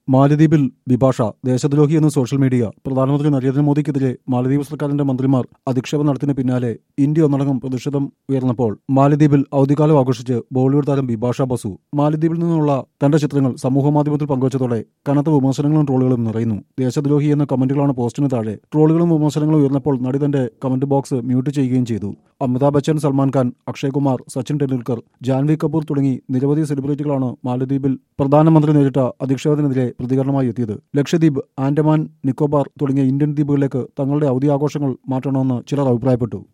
മാലദ്വീപിൽ വിഭാഷ ദേശദ്രോഹി എന്ന് social media പ്രധാനമന്ത്രി നരേന്ദ്രമോദിക്കെതിരെ മാലദ്വീപ് സർക്കാരിന്റെ മന്ത്രിമാർ അധിക്ഷേപം നടത്തിന് പിന്നാലെ ഇന്ത്യ ഒന്നടങ്കം പ്രതിഷേധം ഉയർന്നപ്പോൾ മാലദ്വീപിൽ അവധിക്കാലം ആഘോഷിച്ച് ബോളിവുഡ് താരം ബിഭാഷ ബസു മാലദ്വീപിൽ നിന്നുള്ള തന്റെ ചിത്രങ്ങൾ സമൂഹമാധ്യമത്തിൽ പങ്കുവച്ചതോടെ കനത്ത വിമർശനങ്ങളും ട്രോളുകളും നിറയുന്നു ദേശദ്രോഹി എന്ന കമന്റുകളാണ് പോസ്റ്റിന് താഴെ ട്രോളുകളും വിമർശനങ്ങളും ഉയർന്നപ്പോൾ നടി തന്റെ കമന്റ് ബോക്സ് മ്യൂട്ട് ചെയ്യുകയും ചെയ്തു അമിതാഭ് ബച്ചൻ സൽമാൻ ഖാൻ അക്ഷയ് കുമാർ സച്ചിൻ ടെണ്ടുൽക്കർ ജാൻവി കപൂർ തുടങ്ങി നിരവധി സെലിബ്രിറ്റികളാണ് മാലദ്വീപിൽ പ്രധാനമന്ത്രി നേരിട്ട അധിക്ഷേപത്തിനെതിരെ പ്രതികരണമായി എത്തിയത് ലക്ഷദ്വീപ് ആൻഡമാൻ നിക്കോബാർ തുടങ്ങിയ ഇന്ത്യൻ ദ്വീപുകളിലേക്ക് തങ്ങളുടെ അവധി ആഘോഷങ്ങൾ മാറ്റണമെന്ന് ചിലർ അഭിപ്രായപ്പെട്ടു